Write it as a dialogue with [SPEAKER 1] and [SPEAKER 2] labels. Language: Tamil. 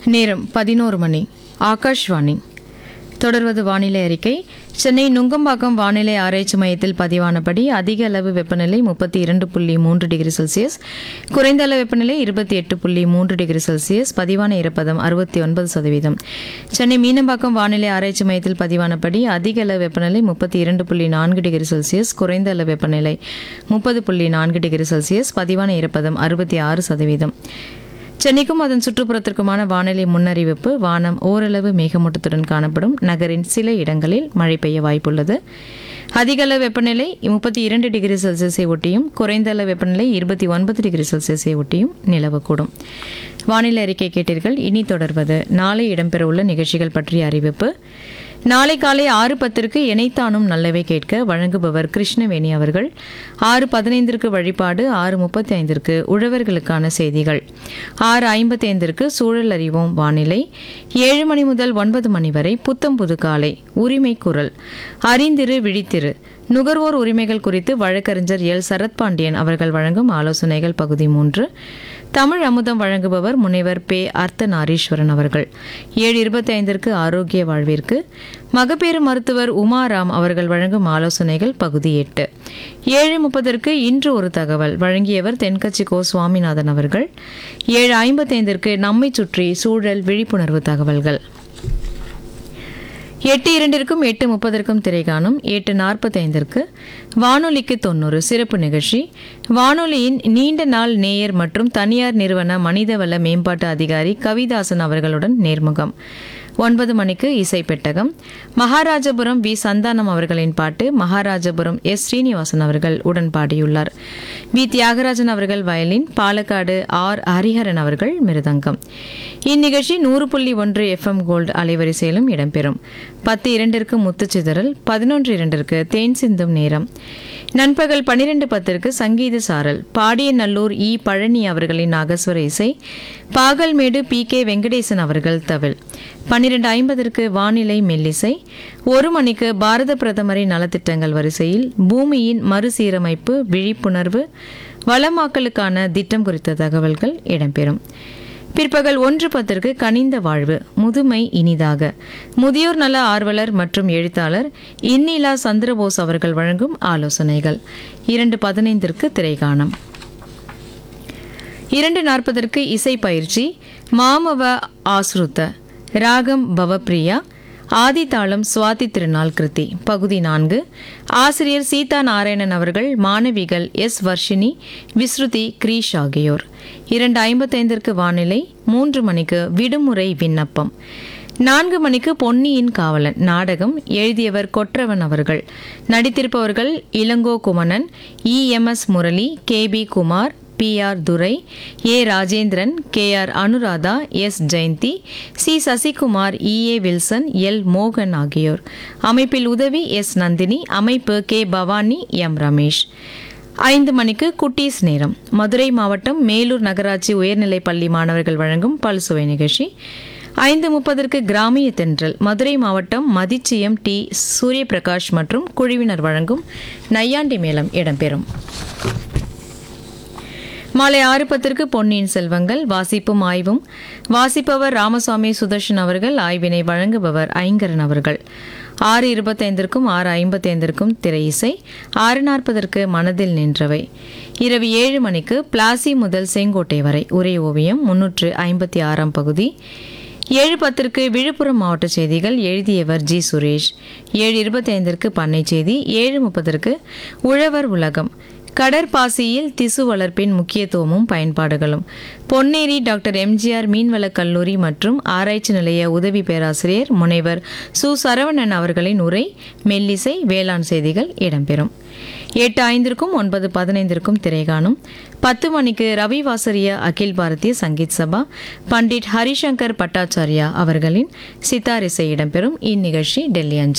[SPEAKER 1] நேரம் பதினோரு மணி ஆகாஷ்வாணி தொடர்வது வானிலை அறிக்கை சென்னை நுங்கம்பாக்கம் வானிலை ஆராய்ச்சி மையத்தில் பதிவானபடி அதிக அளவு வெப்பநிலை முப்பத்தி இரண்டு புள்ளி மூன்று டிகிரி செல்சியஸ் குறைந்த அளவு வெப்பநிலை இருபத்தி எட்டு புள்ளி மூன்று டிகிரி செல்சியஸ் பதிவான ஈரப்பதம் அறுபத்தி ஒன்பது சதவீதம் சென்னை மீனம்பாக்கம் வானிலை ஆராய்ச்சி மையத்தில் பதிவானபடி அதிக அளவு வெப்பநிலை முப்பத்தி இரண்டு புள்ளி நான்கு டிகிரி செல்சியஸ் குறைந்த அளவு வெப்பநிலை முப்பது புள்ளி நான்கு டிகிரி செல்சியஸ் பதிவான ஈரப்பதம் அறுபத்தி ஆறு சதவீதம் சென்னைக்கும் அதன் சுற்றுப்புறத்திற்குமான வானிலை முன்னறிவிப்பு வானம் ஓரளவு மேகமூட்டத்துடன் காணப்படும் நகரின் சில இடங்களில் மழை பெய்ய வாய்ப்புள்ளது அதிக அளவு வெப்பநிலை முப்பத்தி இரண்டு டிகிரி செல்சியஸை ஒட்டியும் குறைந்த அளவு வெப்பநிலை இருபத்தி ஒன்பது டிகிரி செல்சியஸை ஒட்டியும் நிலவக்கூடும் வானிலை அறிக்கை கேட்டீர்கள் இனி தொடர்வது நாளை இடம்பெறவுள்ள நிகழ்ச்சிகள் பற்றிய அறிவிப்பு நாளை காலை ஆறு பத்திற்கு இணைத்தானும் நல்லவை கேட்க வழங்குபவர் கிருஷ்ணவேணி அவர்கள் ஆறு பதினைந்திற்கு வழிபாடு ஆறு முப்பத்தி ஐந்திற்கு உழவர்களுக்கான செய்திகள் ஆறு ஐம்பத்தைந்திற்கு சூழல் அறிவோம் வானிலை ஏழு மணி முதல் ஒன்பது மணி வரை புத்தம் புது காலை உரிமை குரல் அறிந்திரு விழித்திரு நுகர்வோர் உரிமைகள் குறித்து வழக்கறிஞர் எல் சரத்பாண்டியன் அவர்கள் வழங்கும் ஆலோசனைகள் பகுதி மூன்று தமிழ் அமுதம் வழங்குபவர் முனைவர் பே அர்த்த நாரீஸ்வரன் அவர்கள் ஏழு இருபத்தி ஐந்திற்கு ஆரோக்கிய வாழ்விற்கு மகப்பேறு மருத்துவர் உமாராம் அவர்கள் வழங்கும் ஆலோசனைகள் பகுதி எட்டு ஏழு முப்பதற்கு இன்று ஒரு தகவல் வழங்கியவர் தென்கட்சி கோ சுவாமிநாதன் அவர்கள் ஏழு ஐம்பத்தைந்திற்கு நம்மை சுற்றி சூழல் விழிப்புணர்வு தகவல்கள் எட்டு இரண்டிற்கும் எட்டு முப்பதற்கும் திரைகாணும் எட்டு நாற்பத்தைந்திற்கு வானொலிக்கு தொண்ணூறு சிறப்பு நிகழ்ச்சி வானொலியின் நீண்ட நாள் நேயர் மற்றும் தனியார் நிறுவன மனிதவள மேம்பாட்டு அதிகாரி கவிதாசன் அவர்களுடன் நேர்முகம் ஒன்பது மணிக்கு இசை பெட்டகம் மகாராஜபுரம் வி சந்தானம் அவர்களின் பாட்டு மகாராஜபுரம் எஸ் ஸ்ரீனிவாசன் அவர்கள் உடன் பாடியுள்ளார் வி தியாகராஜன் அவர்கள் வயலின் பாலக்காடு ஆர் ஹரிஹரன் அவர்கள் மிருதங்கம் இந்நிகழ்ச்சி நூறு புள்ளி ஒன்று எஃப்எம் கோல்டு அலைவரிசையிலும் இடம்பெறும் பத்து இரண்டிற்கு முத்துச்சிதறல் பதினொன்று இரண்டிற்கு தேன் சிந்தும் நேரம் நண்பகல் பன்னிரண்டு பத்திற்கு சங்கீத சாரல் பாடிய நல்லூர் இ பழனி அவர்களின் நாகஸ்வர இசை பாகல்மேடு பி கே வெங்கடேசன் அவர்கள் தவில் பன்னிரண்டு ஐம்பதற்கு வானிலை மெல்லிசை ஒரு மணிக்கு பாரத பிரதமரின் நலத்திட்டங்கள் வரிசையில் பூமியின் மறுசீரமைப்பு விழிப்புணர்வு வளமாக்கலுக்கான திட்டம் குறித்த தகவல்கள் இடம்பெறும் பிற்பகல் ஒன்று பத்திற்கு கனிந்த வாழ்வு முதுமை இனிதாக முதியோர் நல ஆர்வலர் மற்றும் எழுத்தாளர் இன்னிலா சந்திரபோஸ் அவர்கள் வழங்கும் ஆலோசனைகள் இரண்டு பதினைந்திற்கு திரைகாணம் இரண்டு நாற்பதற்கு இசை பயிற்சி மாமவ ஆஸ்ருத ராகம் பவப்ரியா ஆதிதாளம் சுவாதி திருநாள் கிருதி பகுதி நான்கு ஆசிரியர் சீதா நாராயணன் அவர்கள் மாணவிகள் எஸ் வர்ஷினி விஸ்ருதி கிரீஷ் ஆகியோர் இரண்டு ஐம்பத்தைந்திற்கு வானிலை மூன்று மணிக்கு விடுமுறை விண்ணப்பம் நான்கு மணிக்கு பொன்னியின் காவலன் நாடகம் எழுதியவர் கொற்றவன் அவர்கள் நடித்திருப்பவர்கள் Ilango Kumanan E M S Murali K P Kumar P R Durai A Rajendran K R Anuradha S Jayanthi C Sasikumar E A Wilson L மோகன் ஆகியோர் அமைப்பில் உதவி எஸ் நந்தினி அமைப்பு கே பவானி எம் ரமேஷ் ஐந்து மணிக்கு குட்டீஸ் நேரம் மதுரை மாவட்டம் மேலூர் நகராட்சி உயர்நிலைப் பள்ளி மாணவர்கள் வழங்கும் பல்சுவை நிகழ்ச்சி ஐந்து முப்பதற்கு கிராமிய தென்றல் மதுரை மாவட்டம் மதிச்சியம் டி சூரியபிரகாஷ் மற்றும் குழுவினர் வழங்கும் நையாண்டி மேளம் இடம்பெறும் மாலை ஆறு பத்திற்கு பொன்னியின் செல்வங்கள் வாசிப்பும் ஆய்வும் வாசிப்பவர் ராமசுவாமி சுதர்ஷன் அவர்கள் ஆய்வினை வழங்குபவர் ஐங்கரன் அவர்கள் ஆறு இருபத்தைந்திற்கும் ஆறு ஐம்பத்தைந்திற்கும் திரை இசை ஆறு நாற்பதற்கு மனதில் நின்றவை இரவு ஏழு மணிக்கு பிளாசி முதல் செங்கோட்டை வரை உரை ஓவியம் முன்னூற்று ஐம்பத்தி ஆறாம் பகுதி ஏழு பத்திற்கு விழுப்புரம் மாவட்ட செய்திகள் எழுதியவர் ஜி சுரேஷ் ஏழு இருபத்தி ஐந்திற்கு பண்ணை செய்தி ஏழு முப்பதற்கு உழவர் உலகம் கடற்பாசியில் திசு வளர்ப்பின் முக்கியத்துவமும் பயன்பாடுகளும் பொன்னேரி டாக்டர் எம்ஜிஆர் மீன்வளக் கல்லூரி மற்றும் ஆராய்ச்சி நிலைய உதவி பேராசிரியர் முனைவர் சு சரவணன் அவர்களின் உரை மெல்லிசை வேளாண் செய்திகள் இடம்பெறும் எட்டு ஐந்திற்கும் ஒன்பது பதினைந்திற்கும் திரைகாணும் பத்து மணிக்கு ரவி வாசரியா அகில் பாரதிய சங்கீத் சபா பண்டிட் ஹரிசங்கர் பட்டாச்சாரியா அவர்களின் சித்தார் இசை இடம்பெறும் இந்நிகழ்ச்சி டெல்லி அஞ்சல்